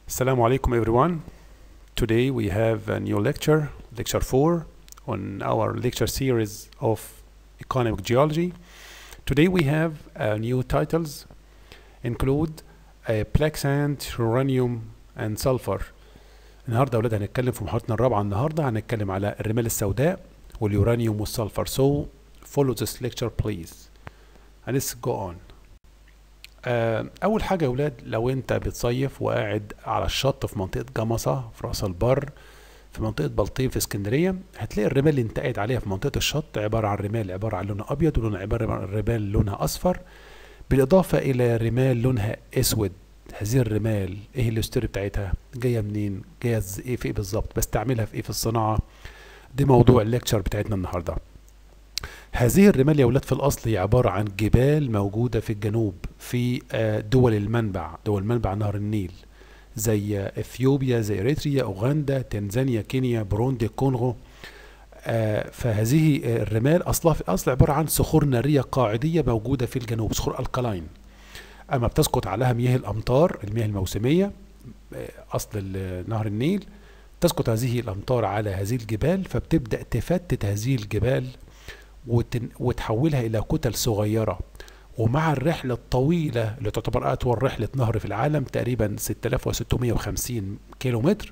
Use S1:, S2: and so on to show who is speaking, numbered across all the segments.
S1: Assalamu alaikum everyone. Today we have a new lecture, lecture 4 on our lecture series of economic geology. Today we have uh, new titles include uh, black sand, uranium and sulfur. النهارده يا اولاد هنتكلم في محاضرتنا الرابعه النهارده هنتكلم على الرمال السوداء واليورانيوم والسلفر. So follow this lecture please. And let's go on. آه، اول حاجه يا ولاد لو انت بتصيف وقاعد على الشط في منطقه جمصه في راس البر في منطقه بلطيم في اسكندريه هتلاقي الرمال اللي انت قاعد عليها في منطقه الشط عباره عن رمال عباره عن لونها ابيض ولون عباره عن رمال لونها اصفر بالاضافه الى رمال لونها اسود هذه الرمال ايه الهيستوري بتاعتها جايه منين جايه إز- ايه في ايه بالظبط بستعملها في ايه في الصناعه دي موضوع الليكتشر بتاعتنا النهارده هذه الرمال يا ولاد في الأصل هي عبارة عن جبال موجودة في الجنوب في آه، دول المنبع دول منبع نهر النيل زي آه، اثيوبيا زي اريتريا اوغندا تنزانيا كينيا بروندي كونغو آه، فهذه آه، الرمال اصلها في الاصل عباره عن صخور ناريه قاعديه موجوده في الجنوب صخور الكلاين اما بتسقط عليها مياه الامطار المياه الموسميه آه، اصل ال- نهر النيل تسقط هذه الامطار على هذه الجبال فبتبدا تفتت هذه الجبال وتن... وتحولها إلى كتل صغيرة ومع الرحلة الطويلة اللي تعتبر أطول رحلة نهر في العالم تقريبا 6650 كيلو متر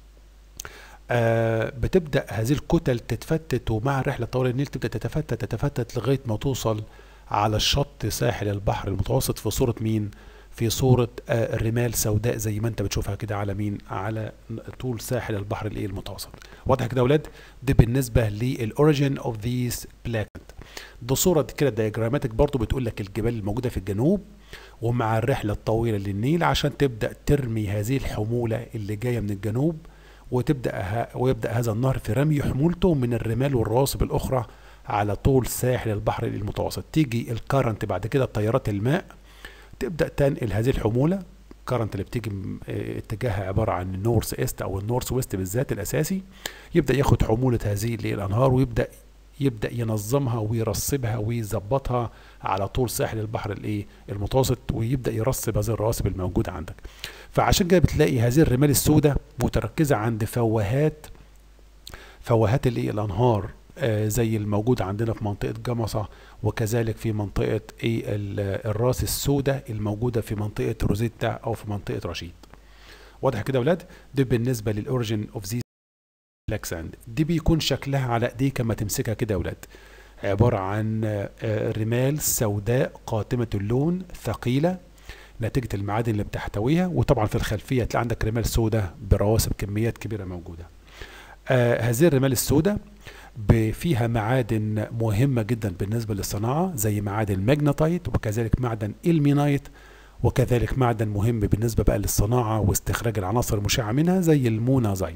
S1: آه بتبدأ هذه الكتل تتفتت ومع الرحلة الطويلة النيل تبدأ تتفتت تتفتت لغاية ما توصل على الشط ساحل البحر المتوسط في صورة مين؟ في صورة آه رمال سوداء زي ما انت بتشوفها كده على مين؟ على طول ساحل البحر الايه المتوسط. واضح كده يا اولاد؟ ده بالنسبة للأوريجين اوف ذيس بلاك ده صورة كده دياجراماتيك برضو بتقول لك الجبال الموجودة في الجنوب ومع الرحلة الطويلة للنيل عشان تبدأ ترمي هذه الحمولة اللي جاية من الجنوب وتبدأ ه... ويبدأ هذا النهر في رمي حمولته من الرمال والرواسب الأخرى على طول ساحل البحر المتوسط تيجي الكارنت بعد كده تيارات الماء تبدأ تنقل هذه الحمولة كارنت اللي بتيجي م- اه، اتجاهها عبارة عن النورث ايست او النورث ويست بالذات الاساسي يبدأ ياخد حمولة هذه اللي هي الانهار ويبدأ يبدأ ينظمها ويرسبها ويظبطها على طول ساحل البحر الايه المتوسط ويبدأ يرسب هذه الرواسب الموجودة عندك فعشان كده بتلاقي هذه الرمال السوداء متركزة عند فوهات فوهات الايه الانهار آه زي الموجود عندنا في منطقة جمصة وكذلك في منطقة ايه ال- الراس السوداء الموجودة في منطقة روزيتا او في منطقة رشيد واضح كده يا اولاد ده بالنسبة للاوريجين اوف ذي بلاك ساند دي بيكون شكلها على ايديك اما تمسكها كده يا اولاد عبارة عن آه، آه، رمال سوداء قاتمة اللون ثقيلة نتيجة المعادن اللي بتحتويها وطبعا في الخلفية هتلاقي عندك رمال سوداء برواسب كميات كبيرة موجودة آه هذه الرمال السوداء ب- فيها معادن مهمة جدا بالنسبة للصناعة زي معادن الماجنتايت وكذلك معدن المينايت وكذلك معدن مهم بالنسبة بقى للصناعة واستخراج العناصر المشعة منها زي المونازايت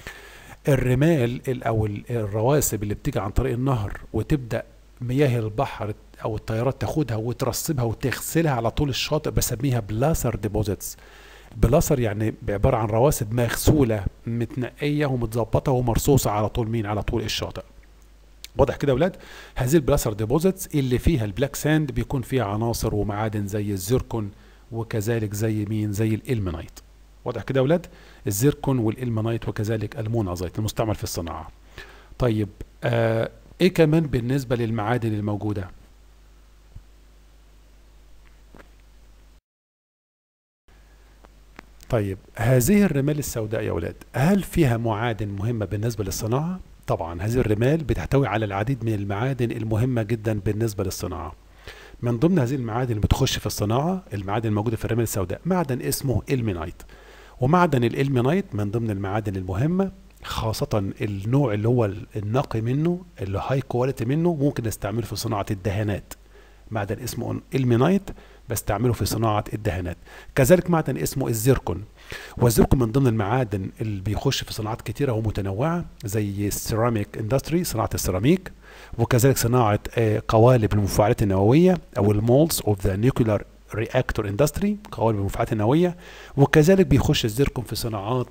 S1: الرمال ال- او ال- الرواسب اللي بتيجي عن طريق النهر وتبدا مياه البحر او الطيارات تاخدها وترسبها وتغسلها على طول الشاطئ بسميها بلاسر ديبوزيتس بلاسر يعني عباره عن رواسب مغسوله متنقيه ومتظبطه ومرصوصه على طول مين على طول الشاطئ واضح كده يا اولاد هذه البلاسر ديبوزيتس اللي فيها البلاك ساند بيكون فيها عناصر ومعادن زي الزيركون وكذلك زي مين زي الالمنايت واضح كده يا اولاد الزيركون والالمنايت وكذلك المونازيت المستعمل في الصناعه طيب آه ايه كمان بالنسبه للمعادن الموجوده طيب هذه الرمال السوداء يا اولاد هل فيها معادن مهمه بالنسبه للصناعه طبعا هذه الرمال بتحتوي على العديد من المعادن المهمه جدا بالنسبه للصناعه من ضمن هذه المعادن اللي بتخش في الصناعه المعادن الموجوده في الرمال السوداء معدن اسمه المينايت ومعدن الالمينايت من ضمن المعادن المهمه خاصة النوع اللي هو النقي منه اللي هاي كواليتي منه ممكن نستعمله في صناعة الدهانات معدن اسمه المينايت بستعمله في صناعة الدهانات كذلك معدن اسمه الزيركون والزيركون من ضمن المعادن اللي بيخش في صناعات كتيرة ومتنوعة زي السيراميك اندستري صناعة السيراميك وكذلك صناعة آه، قوالب المفاعلات النووية أو المولز اوف ذا نيوكلير رياكتور اندستري قوالب المفاعلات النووية وكذلك بيخش الزيركون في صناعات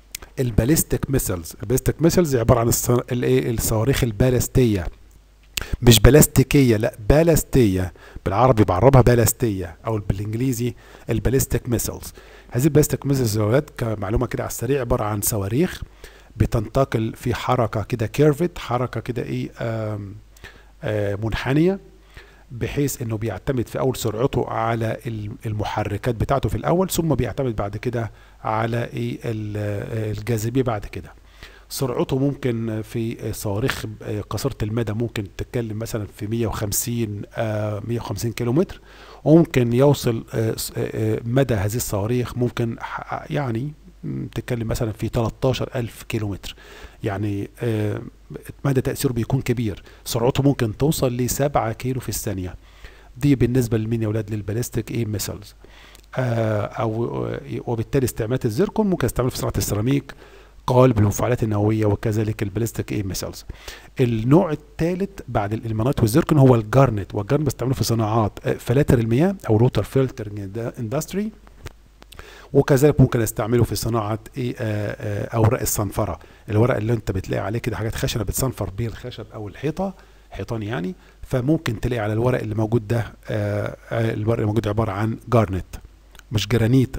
S1: الباليستيك ميسلز الباليستيك ميسلز عباره عن الص- الايه الصواريخ البالستيه مش بلاستيكيه لا بلاستيه بالعربي بعربها بلاستيه او بالانجليزي الباليستيك ميسلز هذه الباليستيك ميسلز يا ولاد كمعلومه كده على السريع عباره عن صواريخ بتنتقل في حركه كده كيرفت حركه كده ايه آم آم منحنيه بحيث انه بيعتمد في اول سرعته على المحركات بتاعته في الاول ثم بيعتمد بعد كده على ايه الجاذبيه بعد كده سرعته ممكن في صواريخ قصيره المدى ممكن تتكلم مثلا في 150 آه 150 كيلومتر وممكن يوصل آه آه مدى هذه الصواريخ ممكن يعني تتكلم مثلا في 13000 كيلومتر يعني مدى تأثيره بيكون كبير سرعته ممكن توصل ل 7 كيلو في الثانية دي بالنسبة لمين يا ولاد للباليستيك ايه ميسلز او وبالتالي استعمالات الزيركون ممكن استعماله في صناعة السيراميك قالب المفاعلات النوويه وكذلك الباليستيك ايه ميسلز النوع الثالث بعد الالمانات والزيركون هو الجارنت والجارنت بستعمله في صناعات فلاتر المياه او روتر فلتر اندستري وكذلك ممكن استعمله في صناعه ايه اوراق الصنفره الورق اللي انت بتلاقي عليه كده حاجات خشنه بتصنفر بيه الخشب او الحيطه حيطان يعني فممكن تلاقي على الورق اللي موجود ده الورق اللي موجود عباره عن جارنت مش جرانيت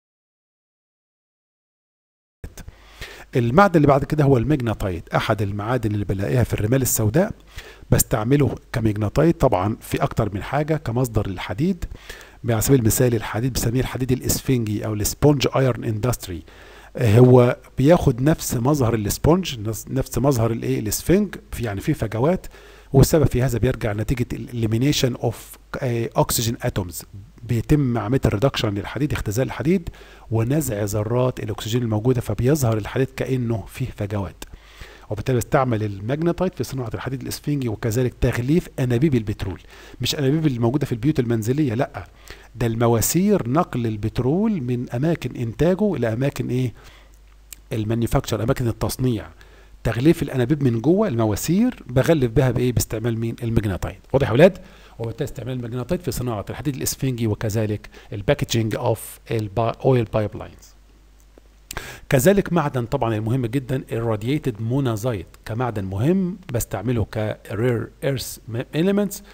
S1: المعدن اللي بعد كده هو المجناطيت احد المعادن اللي بلاقيها في الرمال السوداء بستعمله كمجناطيت طبعا في اكتر من حاجه كمصدر للحديد على سبيل المثال الحديد بنسميه الحديد الاسفنجي او السبونج ايرون اندستري هو بياخد نفس مظهر السبونج نفس مظهر الايه الاسفنج في يعني في فجوات والسبب في هذا بيرجع نتيجه الاليمينيشن اوف اوكسجين اتومز بيتم عمليه الريدكشن للحديد اختزال الحديد ونزع ذرات الاكسجين الموجوده فبيظهر الحديد كانه فيه فجوات وبالتالي بستعمل الماجنتايت في صناعه الحديد الاسفنجي وكذلك تغليف انابيب البترول مش انابيب الموجوده في البيوت المنزليه لا ده المواسير نقل البترول من اماكن انتاجه الى اماكن ايه المانيفاكتشر اماكن التصنيع تغليف الانابيب من جوه المواسير بغلف بها بايه باستعمال مين الماجنتايت واضح يا اولاد وبالتالي استعمال الماجنتايت في صناعه الحديد الاسفنجي وكذلك الباكجينج اوف الاويل بايب لاينز كذلك معدن طبعا المهم جدا الرادييتد مونازايت كمعدن مهم بستعمله كرير ايرث اليمنتس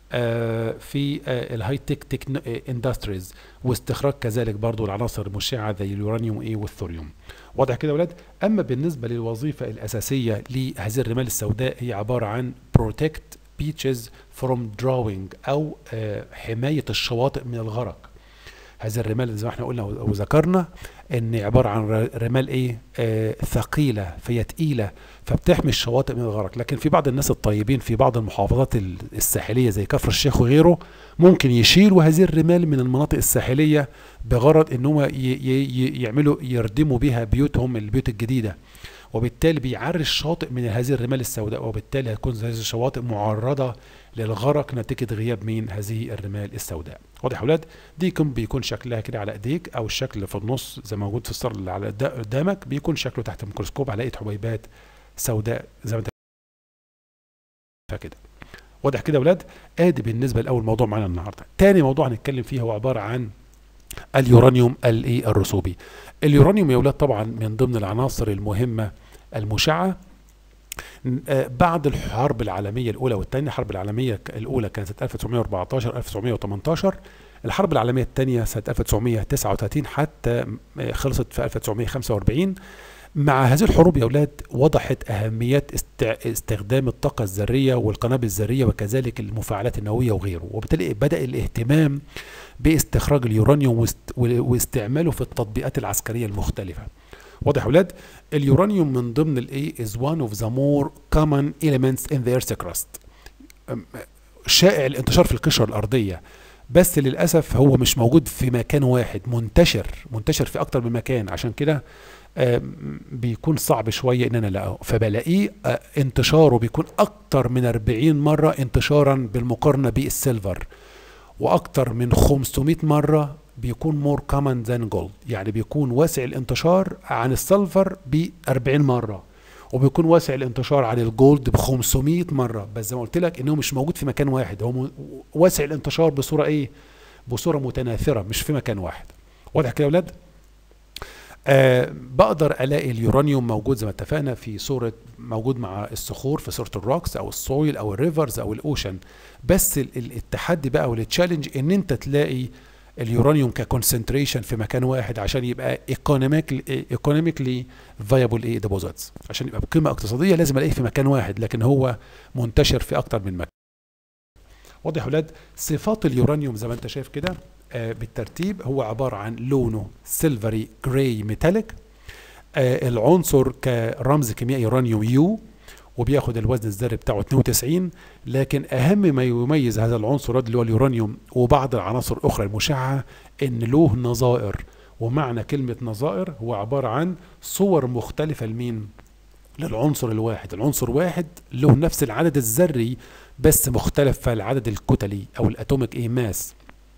S1: في الهاي تك تك اندستريز واستخراج كذلك برضو العناصر المشعه زي اليورانيوم ايه والثوريوم واضح كده يا ولاد اما بالنسبه للوظيفه الاساسيه لهذه الرمال السوداء هي عباره عن بروتكت بيتشز فروم دراوينج او حمايه الشواطئ من الغرق هذه الرمال زي ما احنا قلنا وذكرنا ان عباره عن رمال ايه آه ثقيله فهي تقيله فبتحمي الشواطئ من الغرق لكن في بعض الناس الطيبين في بعض المحافظات الساحليه زي كفر الشيخ وغيره ممكن يشيلوا هذه الرمال من المناطق الساحليه بغرض ان هم يعملوا يردموا بها بيوتهم البيوت الجديده وبالتالي بيعري الشاطئ من هذه الرمال السوداء وبالتالي هتكون هذه الشواطئ معرضه للغرق نتيجه غياب مين هذه الرمال السوداء واضح يا اولاد دي كم بيكون شكلها كده على ايديك او الشكل اللي في النص زي ما موجود في الصوره اللي على قدامك بيكون شكله تحت الميكروسكوب على ايد حبيبات سوداء زي ما انت كده واضح كده يا اولاد ادي بالنسبه لاول موضوع معانا النهارده تاني موضوع هنتكلم فيه هو عباره عن اليورانيوم الايه الرسوبي اليورانيوم يا اولاد طبعا من ضمن العناصر المهمه المشعه بعد الحرب العالميه الاولى والثانيه الحرب العالميه الاولى كانت سنه 1914 1918 الحرب العالميه الثانيه سنه 1939 حتى خلصت في 1945 مع هذه الحروب يا اولاد وضحت اهميه استخدام الطاقه الذريه والقنابل الذريه وكذلك المفاعلات النوويه وغيره وبالتالي بدا الاهتمام باستخراج اليورانيوم واستعماله في التطبيقات العسكريه المختلفه واضح يا اولاد اليورانيوم من ضمن الايه is one of the more common elements in the earth's crust شائع الانتشار في القشره الارضيه بس للاسف هو مش موجود في مكان واحد منتشر منتشر في اكتر من مكان عشان كده بيكون صعب شويه ان انا الاقيه فبلاقيه انتشاره بيكون اكتر من 40 مره انتشارا بالمقارنه بالسيلفر واكتر من 500 مره بيكون مور كومن ذان جولد يعني بيكون واسع الانتشار عن السلفر ب 40 مره وبيكون واسع الانتشار عن الجولد ب 500 مره بس زي ما قلت لك انه مش موجود في مكان واحد هو واسع الانتشار بصوره ايه بصوره متناثره مش في مكان واحد واضح كده يا اولاد أه بقدر الاقي اليورانيوم موجود زي ما اتفقنا في صوره موجود مع الصخور في صوره الروكس او السويل او الريفرز او الاوشن بس التحدي بقى والتشالنج ان انت تلاقي اليورانيوم ككونسنتريشن في مكان واحد عشان يبقى ايكونوميكلي فايبل ايه ديبوزيتس عشان يبقى بقيمه اقتصاديه لازم الاقيه في مكان واحد لكن هو منتشر في اكتر من مكان واضح يا ولاد صفات اليورانيوم زي ما انت شايف كده آه بالترتيب هو عباره عن لونه سيلفري جراي ميتاليك آه العنصر كرمز كيميائي يورانيوم يو وبياخد الوزن الذري بتاعه 92 لكن اهم ما يميز هذا العنصر اللي هو اليورانيوم وبعض العناصر الاخرى المشعه ان له نظائر ومعنى كلمه نظائر هو عباره عن صور مختلفه لمين للعنصر الواحد العنصر واحد له نفس العدد الذري بس مختلف في العدد الكتلي او الاتوميك ايه ماس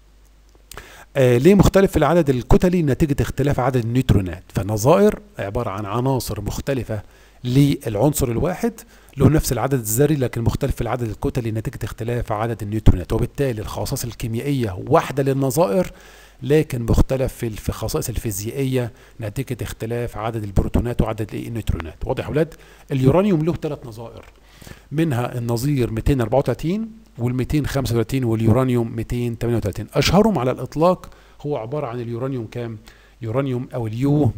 S1: آه ليه مختلف في العدد الكتلي نتيجة اختلاف عدد النيوترونات فالنظائر عبارة عن عناصر مختلفة للعنصر الواحد له نفس العدد الذري لكن مختلف في العدد الكتلي نتيجة اختلاف عدد النيوترونات وبالتالي الخصائص الكيميائية واحدة للنظائر لكن مختلف في في الخصائص الفيزيائية نتيجة اختلاف عدد البروتونات وعدد النيوترونات واضح يا ولاد اليورانيوم له ثلاث نظائر منها النظير 234 وال 235 واليورانيوم 238 اشهرهم على الاطلاق هو عباره عن اليورانيوم كام يورانيوم او اليو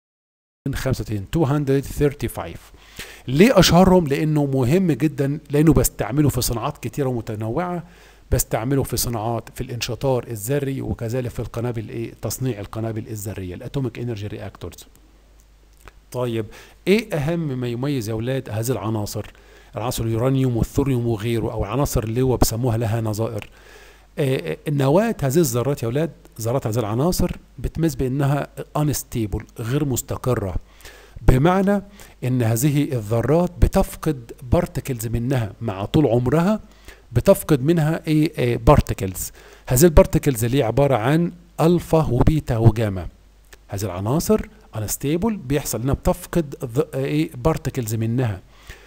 S1: 235 235 ليه اشهرهم لانه مهم جدا لانه بستعمله في صناعات كتيره ومتنوعه بستعمله في صناعات في الانشطار الذري وكذلك في القنابل ايه تصنيع القنابل الذريه الاتوميك انرجي رياكتورز طيب ايه اهم ما يميز يا اولاد هذه العناصر العناصر اليورانيوم والثوريوم وغيره او العناصر اللي هو بيسموها لها نظائر آه النواة هذه الذرات يا اولاد ذرات هذه العناصر بتميز بانها انستيبل غير مستقره بمعنى ان هذه الذرات بتفقد بارتكلز منها مع طول عمرها بتفقد منها ايه, إيه بارتكلز هذه البارتكلز اللي عباره عن الفا وبيتا وجاما هذه العناصر انستيبل بيحصل انها بتفقد ايه بارتكلز منها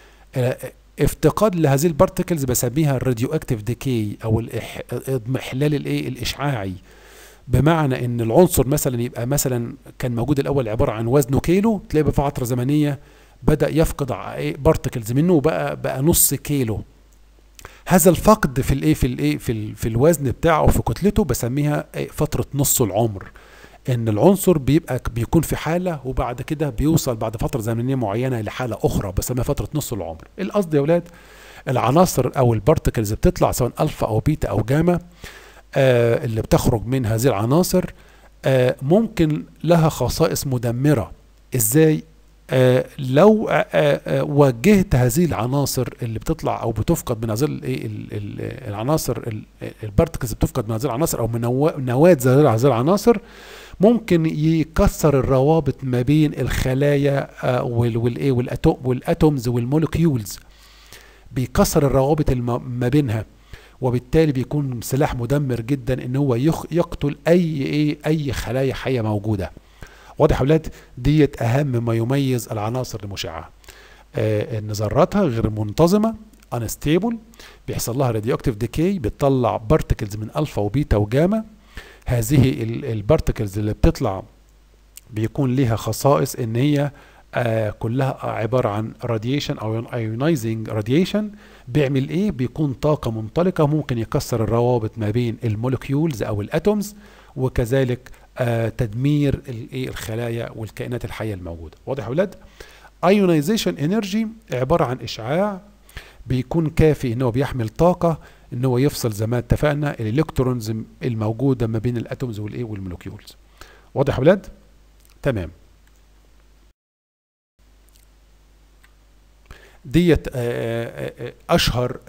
S1: افتقاد لهذه البارتكلز بسميها الراديو اكتيف ديكي او الاضمحلال الايه الاشعاعي بمعنى ان العنصر مثلا يبقى مثلا كان موجود الاول عباره عن وزنه كيلو تلاقي في فتره زمنيه بدا يفقد بارتكلز منه وبقى بقى نص كيلو هذا الفقد في الايه في الايه في, في الوزن بتاعه وفي كتلته بسميها فتره نص العمر ان العنصر بيبقى بيكون في حاله وبعد كده بيوصل بعد فتره زمنيه معينه لحاله اخرى بسميها فتره نص العمر القصد يا اولاد العناصر او البارتكلز بتطلع سواء الفا او بيتا او جاما آه اللي بتخرج من هذه العناصر آه ممكن لها خصائص مدمره ازاي آه لو آه آه وجهت هذه العناصر اللي بتطلع او بتفقد من هذه العناصر البارتكلز بتفقد من هذه العناصر او من نواه هذه العناصر ممكن يكسر الروابط ما بين الخلايا والايه والاتومز والمولكيولز بيكسر الروابط ما بينها وبالتالي بيكون سلاح مدمر جدا ان هو يقتل اي ايه اي خلايا حيه موجوده واضح يا اولاد ديت اهم ما يميز العناصر المشعه آه ان ذراتها غير منتظمه انستيبل بيحصل لها راديو اكتيف ديكي بتطلع بارتكلز من الفا وبيتا وجاما هذه البارتكلز اللي بتطلع بيكون ليها خصائص ان هي آه كلها عباره عن راديشن او ايونايزنج راديشن بيعمل ايه بيكون طاقه منطلقه ممكن يكسر الروابط ما بين المولكيولز او الاتومز وكذلك آه تدمير الايه الخلايا والكائنات الحيه الموجوده واضح يا اولاد ايونايزيشن انرجي عباره عن اشعاع بيكون كافي ان هو بيحمل طاقه ان هو يفصل زي ما اتفقنا الالكترونز الموجوده ما بين الاتومز والايه والمولكيولز واضح يا اولاد تمام ديت اشهر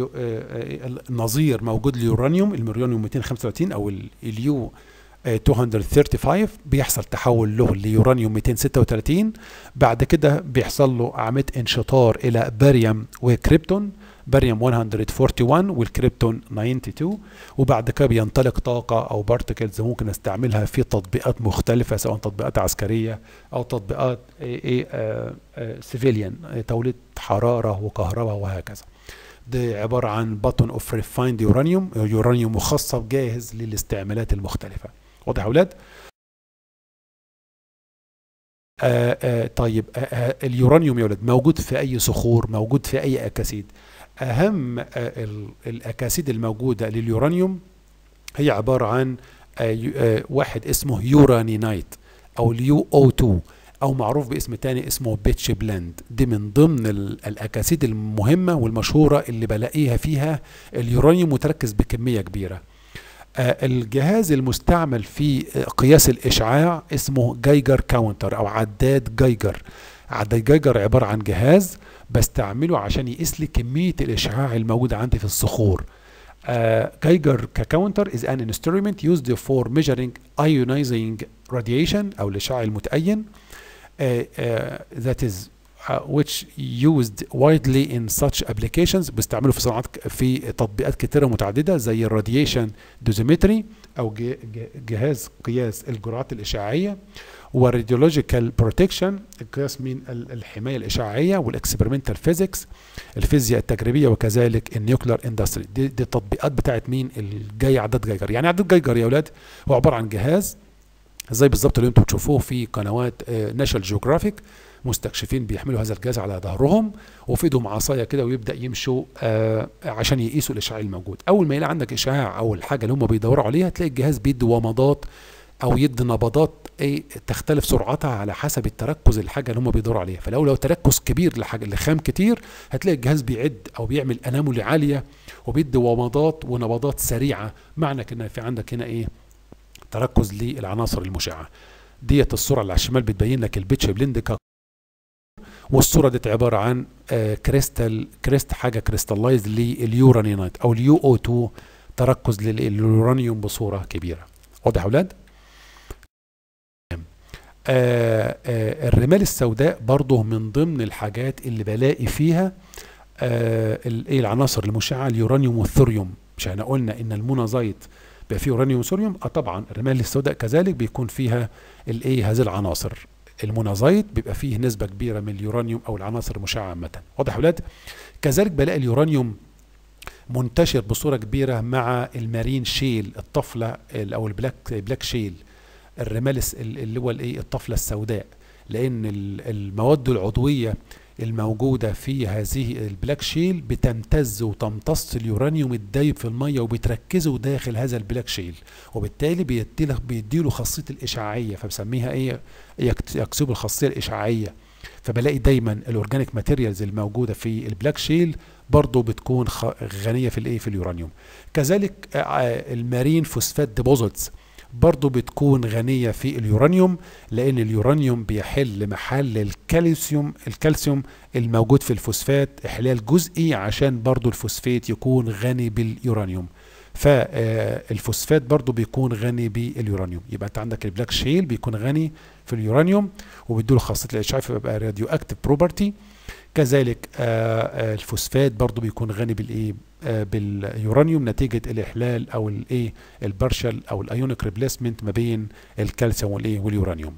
S1: نظير موجود لليورانيوم اليورانيوم 235 او اليو 235 بيحصل تحول له ليورانيوم 236 بعد كده بيحصل له عمليه انشطار الى باريوم وكريبتون باريوم 141 والكريبتون 92 وبعد كده بينطلق طاقه او بارتكلز ممكن استعملها في تطبيقات مختلفه سواء تطبيقات عسكريه او تطبيقات ايه سيفيليان توليد حراره وكهرباء وهكذا دي عباره عن باتون اوف ريفايند يورانيوم يورانيوم مخصب جاهز للاستعمالات المختلفه واضح يا اولاد آه آه طيب آه آه اليورانيوم يا ولد موجود في اي صخور موجود في اي اكاسيد اهم آه ال- الاكاسيد الموجوده لليورانيوم هي عباره عن آه يو- آه واحد اسمه يورانينايت او اليو او 2 او معروف باسم تاني اسمه بيتش بلند دي من ضمن ال- الاكاسيد المهمه والمشهوره اللي بلاقيها فيها اليورانيوم متركز بكميه كبيره آه، الجهاز المستعمل في آه، قياس الإشعاع اسمه جايجر كاونتر أو عداد جايجر عداد جايجر عبارة عن جهاز بستعمله عشان يقيس لي كمية الإشعاع الموجودة عندي في الصخور آه، Geiger كاونتر is an instrument used for measuring ionizing radiation أو الإشعاع المتأين آه، آه، that is uh, which used widely in such applications بيستعملوا في صناعات ك- في تطبيقات كتيرة متعددة زي الراديشن دوزيمتري أو ج- ج- جهاز قياس الجرعات الإشعاعية والراديولوجيكال بروتكشن قياس من ال- الحماية الإشعاعية والاكسبيرمنتال فيزيكس الفيزياء التجريبية وكذلك النيوكلير اندستري دي, دي التطبيقات بتاعت مين الجاي عداد جايجر يعني عداد جايجر يا أولاد هو عبارة عن جهاز زي بالظبط اللي انتم بتشوفوه في قنوات ناشونال جيوغرافيك مستكشفين بيحملوا هذا الجهاز على ظهرهم وفي ايدهم عصايه كده ويبدا يمشوا آه عشان يقيسوا الاشعاع الموجود اول ما يلاقي عندك اشعاع او الحاجه اللي هم بيدوروا عليها تلاقي الجهاز بيدي ومضات او يدي نبضات ايه تختلف سرعتها على حسب التركز الحاجه اللي هم بيدوروا عليها فلو لو تركز كبير لحاجه لخام كتير هتلاقي الجهاز بيعد او بيعمل انامل عاليه وبيدي ومضات ونبضات سريعه معنى ان في عندك هنا ايه تركز للعناصر المشعه ديت الصوره اللي على الشمال بتبين لك البيتش بلند ك- والصوره ديت عباره عن آه كريستال كريست حاجه كريستاللايز لليورانينايت او اليو او 2 تركز لل- لليورانيوم بصوره كبيره واضح يا اولاد آه آه الرمال السوداء برضه من ضمن الحاجات اللي بلاقي فيها آه ال- ايه العناصر المشعه اليورانيوم والثوريوم مش احنا قلنا ان المونازايت بيبقى فيه يورانيوم وثوريوم اه طبعا الرمال السوداء كذلك بيكون فيها الايه هذه العناصر المونازايت بيبقى فيه نسبه كبيره من اليورانيوم او العناصر المشعه عامه واضح يا اولاد كذلك بلاقي اليورانيوم منتشر بصوره كبيره مع المارين شيل الطفله ال- او البلاك بلاك شيل الرمال الس- ال- اللي هو الايه الطفله السوداء لان ال- المواد العضويه الموجوده في هذه البلاك شيل بتمتز وتمتص اليورانيوم الدايب في الميه وبتركزه داخل هذا البلاك شيل وبالتالي بيديله بيديله خاصيه الاشعاعيه فبسميها ايه يكت- يكسب الخاصيه الاشعاعيه فبلاقي دايما الاورجانيك ماتيريالز الموجوده في البلاك شيل برضه بتكون خ- غنيه في الايه في اليورانيوم كذلك آه، آه، المارين فوسفات ديبوزيتس برضه بتكون غنيه في اليورانيوم لان اليورانيوم بيحل محل الكالسيوم الكالسيوم الموجود في الفوسفات احلال جزئي عشان برضه الفوسفات يكون غني باليورانيوم فالفوسفات برضه بيكون غني باليورانيوم يبقى انت عندك البلاك شيل بيكون غني في اليورانيوم وبيديله خاصيه الاشعاع فبيبقى راديو اكتيف بروبرتي كذلك آه، آه، الفوسفات برضو بيكون غني بالايه آه، باليورانيوم نتيجه الاحلال او الايه البارشل او الايونيك ريبليسمنت ما بين الكالسيوم والايه واليورانيوم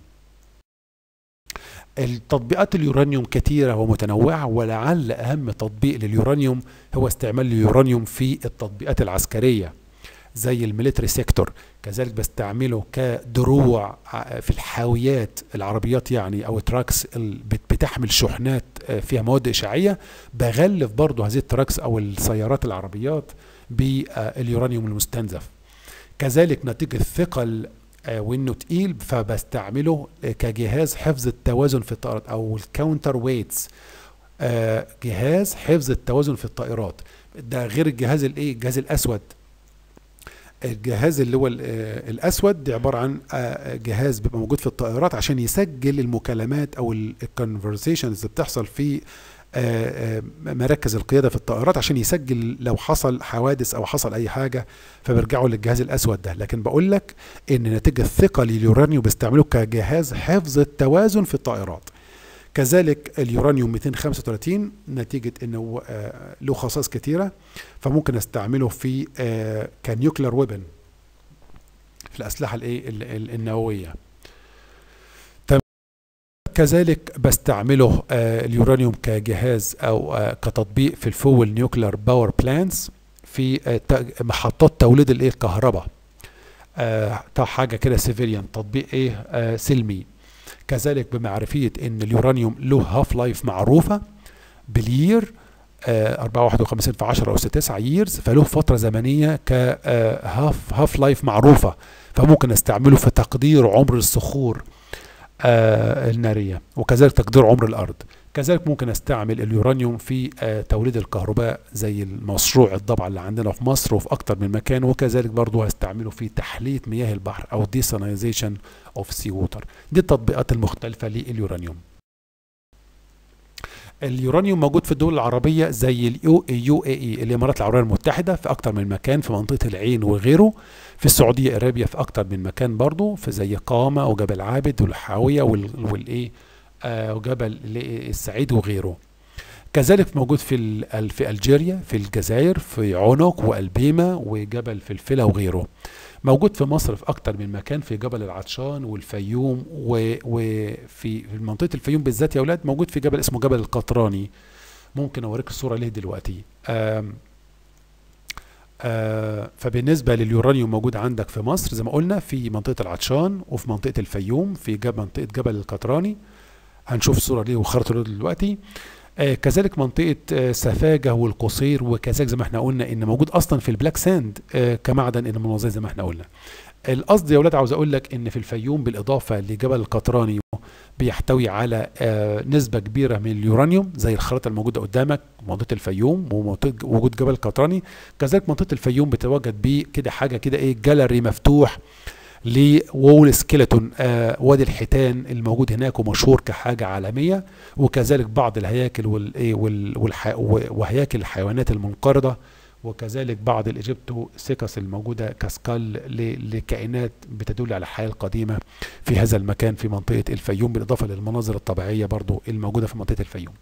S1: التطبيقات اليورانيوم كثيرة ومتنوعة ولعل أهم تطبيق لليورانيوم هو استعمال اليورانيوم في التطبيقات العسكرية زي الميليتري سيكتور كذلك بستعمله كدروع ع- في الحاويات العربيات يعني او تراكس ال- بت- بتحمل شحنات آه، فيها مواد اشعاعيه بغلف برضو هذه التراكس او السيارات العربيات باليورانيوم المستنزف كذلك نتيجه ثقل آه، وانه تقيل فبستعمله آه، كجهاز حفظ التوازن في الطائرات او الكاونتر ويتس جهاز حفظ التوازن في الطائرات ده غير الجهاز الايه الجهاز الاسود الجهاز اللي هو ال- آه، الاسود دي عباره عن آه، جهاز بيبقى موجود في الطائرات عشان يسجل المكالمات او الكونفرسيشنز اللي بتحصل في آه، آه، مراكز القياده في الطائرات عشان يسجل لو حصل حوادث او حصل اي حاجه فبيرجعوا للجهاز الاسود ده لكن بقول لك ان نتيجه ثقل اليورانيوم بيستعملوه كجهاز حفظ التوازن في الطائرات كذلك اليورانيوم 235 نتيجة انه آه، له خصائص كثيرة فممكن استعمله في آه، كنيوكلر ويبن في الأسلحة الايه ال- ال- النووية تمام. كذلك بستعمله آه، اليورانيوم كجهاز او آه، كتطبيق في الفول نيوكلر باور بلانتس في آه، ت- محطات توليد الايه الكهرباء آه، حاجه كده سيفيليان تطبيق ايه آه، سلمي كذلك بمعرفيه ان اليورانيوم له هاف لايف معروفه بالير 451 في 10 اس 9 ييرز فله فتره زمنيه كهاف هاف لايف معروفه فممكن استعمله في تقدير عمر الصخور آه الناريه وكذلك تقدير عمر الارض كذلك ممكن استعمل اليورانيوم في آه توليد الكهرباء زي المشروع الضبع اللي عندنا في مصر وفي اكتر من مكان وكذلك برضه هستعمله في تحليه مياه البحر او ديسانيزيشن اوف سي ووتر دي التطبيقات المختلفه لليورانيوم اليورانيوم موجود في الدول العربية زي اليو يو اي اي الامارات العربية المتحدة في اكتر من مكان في منطقة العين وغيره في السعودية ارابيا في اكتر من مكان برضو في زي قامة وجبل عابد والحاوية والايه آه وجبل السعيد وغيره كذلك موجود في في الجيريا في الجزائر في عنق والبيمة وجبل فلفلة وغيره موجود في مصر في اكتر من مكان في جبل العطشان والفيوم وفي منطقه الفيوم بالذات يا اولاد موجود في جبل اسمه جبل القطراني ممكن اوريك الصوره ليه دلوقتي آم آم فبالنسبة لليورانيوم موجود عندك في مصر زي ما قلنا في منطقة العطشان وفي منطقة الفيوم في جب منطقة جبل القطراني هنشوف الصورة دي وخرطة دلوقتي آه كذلك منطقة آه سفاجة والقصير وكذلك زي ما احنا قلنا ان موجود اصلا في البلاك ساند آه كمعدن المنوزيه زي ما احنا قلنا القصد يا ولاد عاوز اقول لك ان في الفيوم بالاضافة لجبل القطراني بيحتوي على نسبة كبيرة من اليورانيوم زي الخريطة الموجودة قدامك منطقة الفيوم ومنطقة وجود جبل القطراني كذلك منطقة الفيوم بتواجد بيه كده حاجة كده ايه جاليري مفتوح لوول سكيلتون آه وادي الحيتان الموجود هناك ومشهور كحاجه عالميه وكذلك بعض الهياكل والايه والح... وهياكل الحيوانات المنقرضه وكذلك بعض الايجيبتو سيكس الموجوده كسكال ل... لكائنات بتدل على الحياه القديمه في هذا المكان في منطقه الفيوم بالاضافه للمناظر الطبيعيه برضو الموجوده في منطقه الفيوم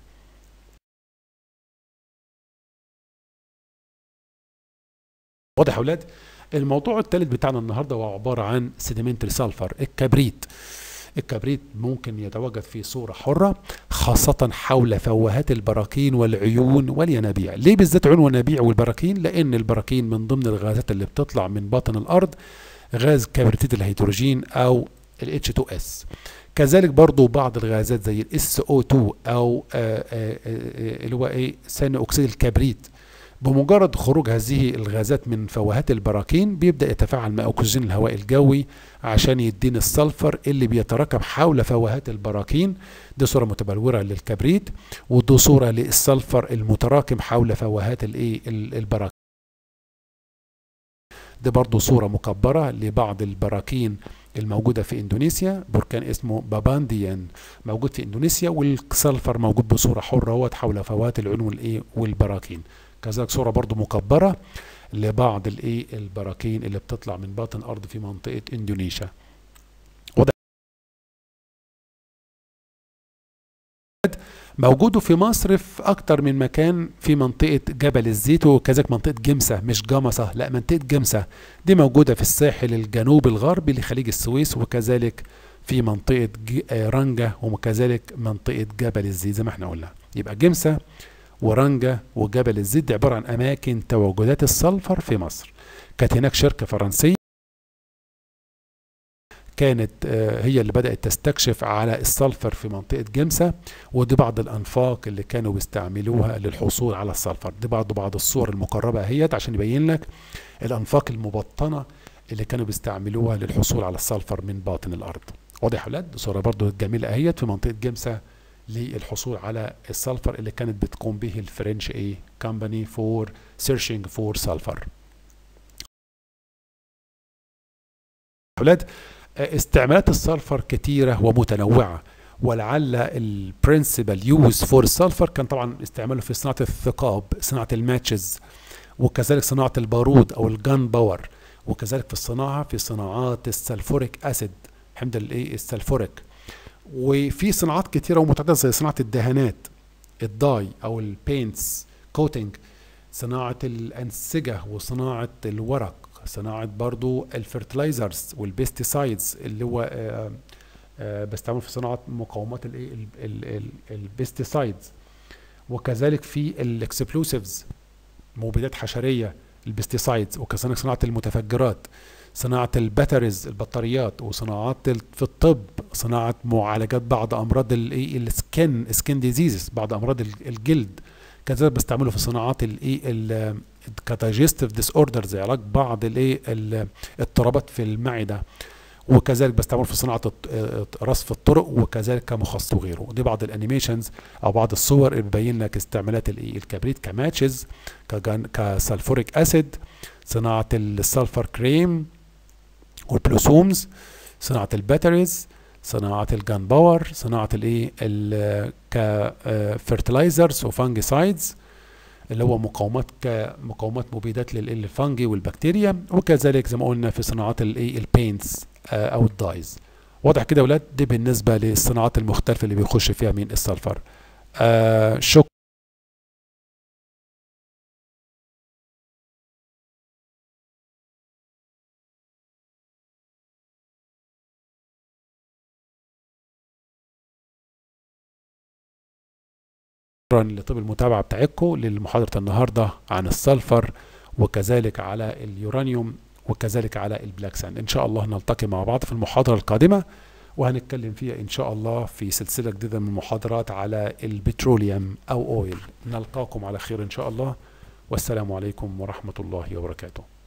S1: واضح يا اولاد الموضوع الثالث بتاعنا النهارده هو عباره عن سيديمنتري سلفر الكبريت الكبريت ممكن يتواجد في صوره حره خاصه حول فوهات البراكين والعيون والينابيع ليه بالذات عيون والينابيع والبراكين لان البراكين من ضمن الغازات اللي بتطلع من باطن الارض غاز كبريتيد الهيدروجين او ال H2S كذلك برضو بعض الغازات زي ال SO2 او اللي هو ايه ثاني اكسيد الكبريت بمجرد خروج هذه الغازات من فوهات البراكين بيبدا يتفاعل مع اكسجين الهواء الجوي عشان يدينا السلفر اللي بيتراكم حول فوهات البراكين دي صوره متبلوره للكبريت ودي صوره للسلفر المتراكم حول فوهات الايه البراكين دي برضو صورة مكبرة لبعض البراكين الموجودة في اندونيسيا بركان اسمه بابانديان موجود في اندونيسيا والسلفر موجود بصورة حرة هو حول فوهات العيون والايه والبراكين كذلك صورة برضو مكبرة لبعض الايه البراكين اللي بتطلع من باطن الارض في منطقة اندونيسيا موجود في مصر في اكتر من مكان في منطقة جبل الزيت وكذلك منطقة جمسة مش جمصة لا منطقة جمسة دي موجودة في الساحل الجنوبي الغربي لخليج السويس وكذلك في منطقة رنجة وكذلك منطقة جبل الزيت زي ما احنا قلنا يبقى جمسة ورنجة وجبل الزيت دي عبارة عن أماكن تواجدات السلفر في مصر كانت هناك شركة فرنسية كانت هي اللي بدأت تستكشف على السلفر في منطقة جمسة ودي بعض الأنفاق اللي كانوا بيستعملوها للحصول على السلفر دي بعض بعض الصور المقربة اهيت عشان يبين لك الأنفاق المبطنة اللي كانوا بيستعملوها للحصول على السلفر من باطن الأرض واضح يا ولاد صورة برضو جميلة اهيت في منطقة جمسة للحصول على السلفر اللي كانت بتقوم به الفرنش ايه كامباني فور سيرشنج فور سلفر اولاد استعمالات السلفر كثيره ومتنوعه ولعل البرنسبل يوز فور السلفر كان طبعا استعماله في صناعه الثقاب صناعه الماتشز وكذلك صناعه البارود او الجان باور وكذلك في الصناعه في صناعات السلفوريك اسيد حمض الايه السلفوريك وفي صناعات كتيرة ومتعددة زي صناعة الدهانات الداي أو البينتس كوتنج صناعة الأنسجة وصناعة الورق صناعة برضو الفرتلايزرز والبيستيسايدز اللي هو آآ آآ بستعمل في صناعة مقاومات الايه البيستيسايدز وكذلك في الاكسبلوسيفز مبيدات حشرية البيستيسايدز وكذلك صناعة المتفجرات صناعة الباتريز البطاريات وصناعات في الطب صناعه معالجات بعض امراض الايه السكن سكين ديزيزز بعض امراض الجلد كذلك بستعمله في صناعات الايه كدايجستيف ديس اوردرز علاج بعض الايه الاضطرابات في المعده وكذلك بستعمله في صناعه رصف الطرق وكذلك كمخصص وغيره دي بعض الانيميشنز او بعض الصور اللي بتبين لك استعمالات الايه الكبريت كماتشز كسلفوريك اسيد صناعه السلفر كريم والبلوسومز صناعه الباتريز صناعه الجان باور صناعه الايه كفيرتلايزرز وفانجيسايدز اللي هو مقاومات كمقاومات مبيدات للفنجي والبكتيريا وكذلك زي ما قلنا في صناعات الايه البينتس او الدايز واضح كده يا ولاد دي بالنسبه للصناعات المختلفه اللي بيخش فيها مين السلفر آه شكرا شكرا لطيب المتابعه بتاعتكم للمحاضره النهارده عن السلفر وكذلك على اليورانيوم وكذلك على البلاك ساند ان شاء الله نلتقي مع بعض في المحاضره القادمه وهنتكلم فيها ان شاء الله في سلسله جديده من المحاضرات على البتروليوم او اويل نلقاكم على خير ان شاء الله والسلام عليكم ورحمه الله وبركاته